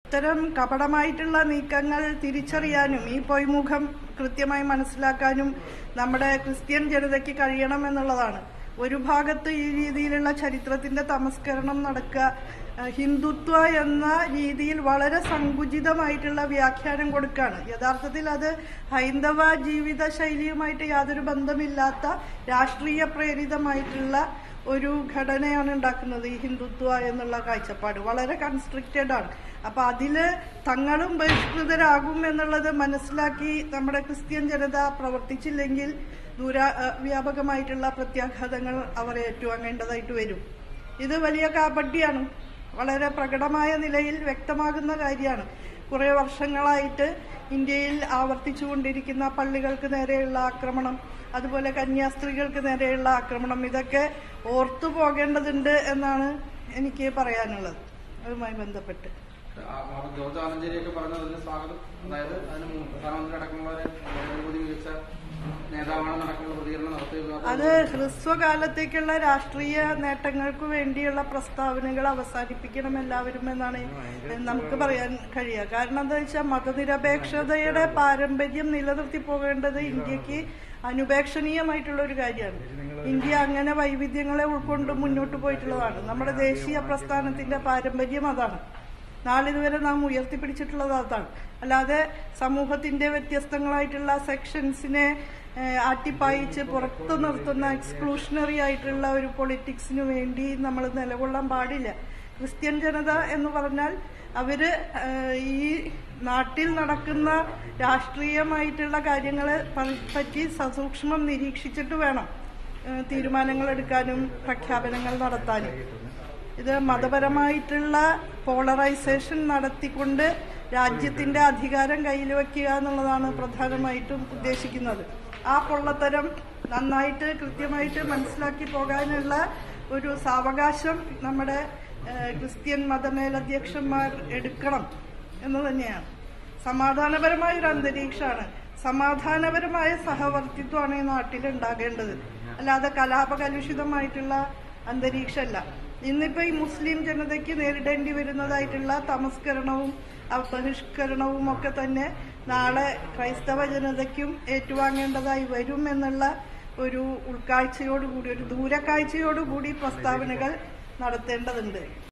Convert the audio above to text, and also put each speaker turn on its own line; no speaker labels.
ഇത്തരം കപടമായിട്ടുള്ള നീക്കങ്ങൾ തിരിച്ചറിയാനും ഈ പൊയ്മുഖം കൃത്യമായി മനസ്സിലാക്കാനും നമ്മുടെ ക്രിസ്ത്യൻ ജനതയ്ക്ക് കഴിയണം എന്നുള്ളതാണ് ഒരു ഭാഗത്ത് ഈ രീതിയിലുള്ള ചരിത്രത്തിന്റെ തമസ്കരണം നടക്കുക അഹ് ഹിന്ദുത്വ എന്ന രീതിയിൽ വളരെ സങ്കുചിതമായിട്ടുള്ള വ്യാഖ്യാനം കൊടുക്കുകയാണ് യഥാർത്ഥത്തിൽ അത് ഹൈന്ദവ ജീവിത ശൈലിയുമായിട്ട് യാതൊരു ബന്ധമില്ലാത്ത രാഷ്ട്രീയ പ്രേരിതമായിട്ടുള്ള ഒരു ഘടനയാണ് ഉണ്ടാക്കുന്നത് ഈ ഹിന്ദുത്വ എന്നുള്ള കാഴ്ചപ്പാട് വളരെ കൺസ്ട്രിക്റ്റഡ് ആണ് അപ്പൊ അതില് തങ്ങളും ബഹിഷ്കൃതരാകും എന്നുള്ളത് മനസ്സിലാക്കി നമ്മുടെ ക്രിസ്ത്യൻ ജനത പ്രവർത്തിച്ചില്ലെങ്കിൽ ദൂര അഹ് വ്യാപകമായിട്ടുള്ള പ്രത്യാഘാതങ്ങൾ അവർ ഏറ്റുവാങ്ങേണ്ടതായിട്ട് വരും ഇത് വലിയ കാപട്യാണ് വളരെ പ്രകടമായ നിലയിൽ വ്യക്തമാകുന്ന കാര്യമാണ് കുറെ വർഷങ്ങളായിട്ട് ഇന്ത്യയിൽ ആവർത്തിച്ചുകൊണ്ടിരിക്കുന്ന പള്ളികൾക്ക് നേരെയുള്ള ആക്രമണം അതുപോലെ കന്യാസ്ത്രീകൾക്ക് നേരെയുള്ള ആക്രമണം ഇതൊക്കെ ഓർത്തു പോകേണ്ടതുണ്ട് എന്നാണ് എനിക്ക് പറയാനുള്ളത് അതുമായി ബന്ധപ്പെട്ട്
ആ, മാഡം ജോർജ് ആലഞ്ചേരിയൊക്കെ പറഞ്ഞത് അതിന് സ്വാഗതം അതായത് അതിന് മുൻ പ്രധാനമന്ത്രി അടക്കമുള്ളവരെ നരേന്ദ്രമോദി മികച്ച നേതാവാണെന്ന് അടക്കമുള്ള പ്രതികരണം നടത്തിയത്
അത് ഹ്രസ്വകാലത്തേക്കുള്ള രാഷ്ട്രീയ നേട്ടങ്ങൾക്ക് വേണ്ടിയുള്ള പ്രസ്താവനകൾ അവസാനിപ്പിക്കണം എല്ലാവരും എന്നാണ് നമുക്ക് പറയാൻ കഴിയുക കാരണം എന്താ വെച്ചാൽ മതനിരപേക്ഷതയുടെ പാരമ്പര്യം നിലനിർത്തി പോകേണ്ടത് ഇന്ത്യക്ക് അനുപേക്ഷണീയമായിട്ടുള്ള ഒരു കാര്യമാണ് ഇന്ത്യ അങ്ങനെ വൈവിധ്യങ്ങളെ ഉൾക്കൊണ്ട് മുന്നോട്ട് പോയിട്ടുള്ളതാണ് നമ്മുടെ ദേശീയ പ്രസ്ഥാനത്തിന്റെ പാരമ്പര്യം അതാണ് നാളിതുവരെ നാം ഉയർത്തിപ്പിടിച്ചിട്ടുള്ളത് അതാണ് അല്ലാതെ സമൂഹത്തിന്റെ വ്യത്യസ്തങ്ങളായിട്ടുള്ള സെക്ഷൻസിനെ ഏഹ്, ആട്ടിപ്പായിച്ച് പുറത്തു നിർത്തുന്ന എക്സ്ക്ലൂഷണറി ആയിട്ടുള്ള ഒരു പൊളിറ്റിക്സിനു വേണ്ടി നമ്മൾ നിലകൊള്ളാൻ പാടില്ല ക്രിസ്ത്യൻ ജനത എന്ന് പറഞ്ഞാൽ അവര് ഏഹ്, ഈ നാട്ടിൽ നടക്കുന്ന രാഷ്ട്രീയമായിട്ടുള്ള കാര്യങ്ങളെ പ- പറ്റി സസൂക്ഷ്മം നിരീക്ഷിച്ചിട്ട് വേണം ഏഹ്, തീരുമാനങ്ങൾ എടുക്കാനും പ്രഖ്യാപനങ്ങൾ നടത്താനും ഇത് മതപരമായിട്ടുള്ള പോളറൈസേഷൻ നടത്തിക്കൊണ്ട് രാജ്യത്തിന്റെ അധികാരം കയ്യിൽ വെക്കുക എന്നുള്ളതാണ് പ്രധാനമായിട്ടും ഉദ്ദേശിക്കുന്നത് ആ പൊള്ളത്തരം നന്നായിട്ട് കൃത്യമായിട്ട് മനസ്സിലാക്കി പോകാനുള്ള ഒരു സാവകാശം നമ്മുടെ ഏഹ്, ക്രിസ്ത്യൻ മതമേലധ്യക്ഷന്മാർ എടുക്കണം എന്ന് തന്നെയാണ് സമാധാനപരമായ ഒരു അന്തരീക്ഷമാണ് സമാധാനപരമായ സഹവർത്തിത്വമാണ് ഈ നാട്ടിൽ ഉണ്ടാകേണ്ടത് അല്ലാതെ കലാപകലുഷിതമായിട്ടുള്ള അന്തരീക്ഷമല്ല ഇന്നിപ്പോ ഈ മുസ്ലിം ജനതയ്ക്ക് നേരിടേണ്ടി വരുന്നതായിട്ടുള്ള തമസ്കരണവും ബഹിഷ്കരണവും ഒക്കെ തന്നെ നാളെ ക്രൈസ്തവ ജനതയ്ക്കും ഏറ്റുവാങ്ങേണ്ടതായി വരും എന്നുള്ള ഒരു ഉൾക്കാഴ്ചയോടുകൂടി ഒരു ദൂരക്കാഴ്ചയോടുകൂടി പ്രസ്താവനകൾ നടത്തേണ്ടതുണ്ട്